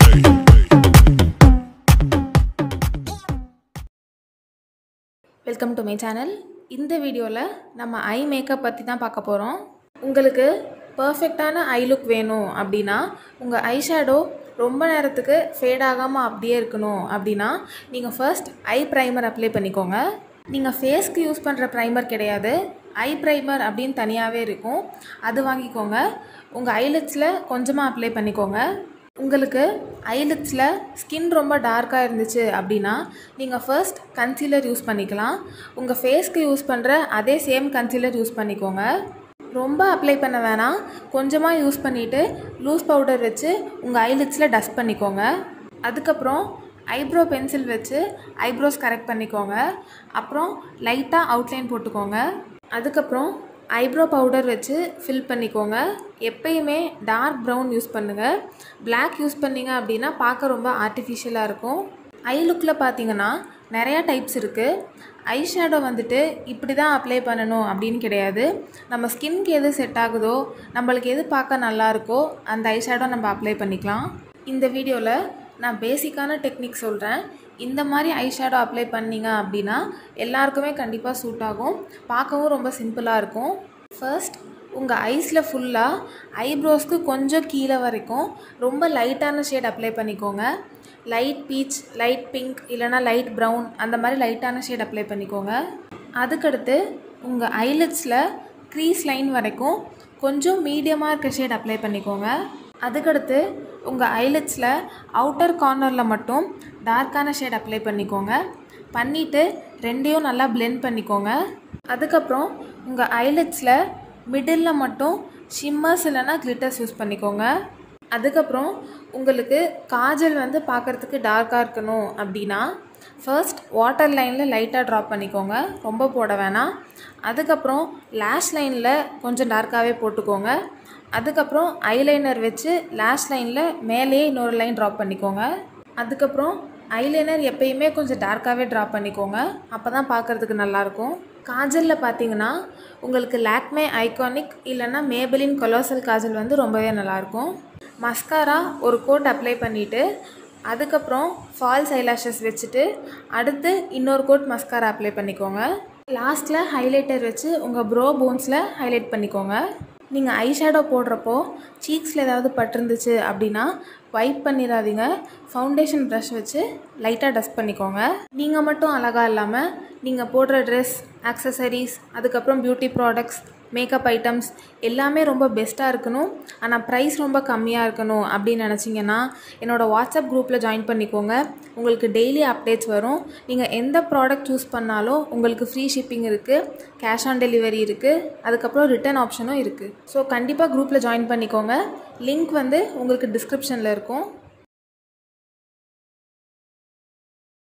welcome to my channel இந்த வீடியோவில் நம்ம ஐ மேக்கப் பற்றி தான் பார்க்க போகிறோம் உங்களுக்கு பர்ஃபெக்டான ஐ லுக் வேணும் அப்படின்னா உங்கள் ஐ ஷேடோ ரொம்ப நேரத்துக்கு ஃபேட் ஆகாமல் அப்படியே இருக்கணும் அப்படின்னா நீங்கள் ஃபர்ஸ்ட் ஐ ப்ரைமர் அப்ளை பண்ணிக்கோங்க நீங்கள் ஃபேஸ்க்கு யூஸ் பண்ணுற ப்ரைமர் கிடையாது ஐ ப்ரைமர் அப்படின்னு தனியாகவே இருக்கும் அது வாங்கிக்கோங்க உங்கள் ஐலிட்ஸில் கொஞ்சமாக அப்ளை பண்ணிக்கோங்க உங்களுக்கு ஐலிட்ஸில் ஸ்கின் ரொம்ப டார்க்காக இருந்துச்சு அப்படின்னா நீங்கள் ஃபர்ஸ்ட் கன்சீலர் யூஸ் பண்ணிக்கலாம் உங்கள் ஃபேஸ்க்கு யூஸ் பண்ணுற அதே சேம் கன்சீலர் யூஸ் பண்ணிக்கோங்க ரொம்ப அப்ளை பண்ண வேணாம் கொஞ்சமாக யூஸ் பண்ணிவிட்டு லூஸ் பவுடர் வச்சு உங்கள் ஐலிட்ஸில் டஸ்ட் பண்ணிக்கோங்க அதுக்கப்புறம் ஐப்ரோ பென்சில் வச்சு ஐப்ரோஸ் கரெக்ட் பண்ணிக்கோங்க அப்புறம் லைட்டாக அவுட்லைன் போட்டுக்கோங்க அதுக்கப்புறம் ஐப்ரோ பவுடர் வச்சு ஃபில் பண்ணிக்கோங்க எப்பயுமே டார்க் ப்ரௌன் யூஸ் பண்ணுங்கள் Black யூஸ் பண்ணீங்க அப்படின்னா பார்க்க ரொம்ப ஆர்டிஃபிஷியலாக இருக்கும் ஐ லுக்கில் பார்த்தீங்கன்னா நிறையா டைப்ஸ் இருக்குது ஐ ஷேடோ வந்துட்டு இப்படி தான் அப்ளை பண்ணணும் அப்படின்னு கிடையாது நம்ம ஸ்கின்க்கு எது செட் ஆகுதோ நம்மளுக்கு எது பார்க்க நல்லா இருக்கோ அந்த ஐ ஷேடோ நம்ம அப்ளை பண்ணிக்கலாம் இந்த வீடியோவில் நான் பேசிக்கான டெக்னிக் சொல்கிறேன் இந்த மாதிரி ஐ ஷேடோ அப்ளை பண்ணீங்க அப்படின்னா எல்லாருக்குமே கண்டிப்பாக சூட் ஆகும் பார்க்கவும் ரொம்ப சிம்பிளாக இருக்கும் ஃபர்ஸ்ட் உங்கள் ஐஸில் ஃபுல்லாக ஐப்ரோஸ்க்கு கொஞ்சம் கீழே வரைக்கும் ரொம்ப லைட்டான ஷேட் அப்ளை பண்ணிக்கோங்க லைட் பீச் லைட் பிங்க் இல்லைனா லைட் ப்ரௌன் அந்த மாதிரி லைட்டான ஷேட் அப்ளை பண்ணிக்கோங்க அதுக்கடுத்து உங்கள் ஐலிட்ஸில் க்ரீஸ் லைன் வரைக்கும் கொஞ்சம் மீடியமாக இருக்க ஷேட் அப்ளை பண்ணிக்கோங்க அதுக்கடுத்து உங்கள் ஐலிட்ஸில் அவுட்டர் கார்னரில் மட்டும் டார்க்கான ஷேட் அப்ளை பண்ணிக்கோங்க பண்ணிவிட்டு ரெண்டையும் நல்லா பிளெண்ட் பண்ணிக்கோங்க அதுக்கப்புறம் உங்கள் ஐலிட்ஸில் மிடில் மட்டும் ஷிம்மர்ஸ் இல்லைனா கிளிட்டர்ஸ் யூஸ் பண்ணிக்கோங்க அதுக்கப்புறம் உங்களுக்கு காஜல் வந்து பார்க்குறதுக்கு டார்க்காக இருக்கணும் அப்படின்னா ஃபர்ஸ்ட் வாட்டர் லைனில் லைட்டாக ட்ராப் பண்ணிக்கோங்க ரொம்ப போட வேணாம் அதுக்கப்புறம் லேஷ் லைனில் கொஞ்சம் டார்க்காகவே போட்டுக்கோங்க அதுக்கப்புறம் ஐலைனர் வச்சு லேஷ் லைனில் மேலேயே இன்னொரு லைன் ட்ராப் பண்ணிக்கோங்க அதுக்கப்புறம் ஐலைனர் எப்பயுமே கொஞ்சம் டார்க்காகவே ட்ராப் பண்ணிக்கோங்க அப்போ தான் பார்க்குறதுக்கு நல்லாயிருக்கும் காஜலில் பார்த்தீங்கன்னா உங்களுக்கு லாக்மே ஐகானிக் இல்லைன்னா மேபலின் கொலோசல் காஜல் வந்து ரொம்பவே நல்லாயிருக்கும் மஸ்காரா ஒரு கோட் அப்ளை பண்ணிவிட்டு அதுக்கப்புறம் ஃபால்ஸ் ஐலாஷஸ் வச்சுட்டு அடுத்து இன்னொரு கோட் மஸ்காரா அப்ளை பண்ணிக்கோங்க லாஸ்ட்டில் ஹைலைட்டர் வச்சு உங்கள் ப்ரோ போன்ஸில் ஹைலைட் பண்ணிக்கோங்க நீங்கள் ஐ ஷேடோ போடுறப்போ சீக்ஸில் ஏதாவது பட்டிருந்துச்சு அப்படின்னா வைப் பண்ணிடாதீங்க ஃபவுண்டேஷன் ப்ரஷ் வச்சு லைட்டாக டஸ்ட் பண்ணிக்கோங்க நீங்கள் மட்டும் அழகாக இல்லாமல் நீங்கள் போடுற ட்ரெஸ் ஆக்சசரிஸ் அதுக்கப்புறம் பியூட்டி ப்ராடக்ட்ஸ் மேக்கப் ஐட்டம்ஸ் எல்லாமே ரொம்ப பெஸ்ட்டாக இருக்கணும் ஆனால் ப்ரைஸ் ரொம்ப கம்மியாக இருக்கணும் அப்படின்னு நினச்சிங்கன்னா என்னோடய வாட்ஸ்அப் குரூப்பில் ஜாயின் பண்ணிக்கோங்க உங்களுக்கு டெய்லி அப்டேட்ஸ் வரும் நீங்கள் எந்த ப்ராடக்ட் சூஸ் பண்ணாலும் உங்களுக்கு ஃப்ரீ ஷிப்பிங் இருக்குது கேஷ் ஆன் டெலிவரி இருக்குது அதுக்கப்புறம் ரிட்டர்ன் ஆப்ஷனும் இருக்குது ஸோ கண்டிப்பாக குரூப்பில் ஜாயின் பண்ணிக்கோங்க லிங்க் வந்து உங்களுக்கு டிஸ்கிரிப்ஷனில் இருக்கும்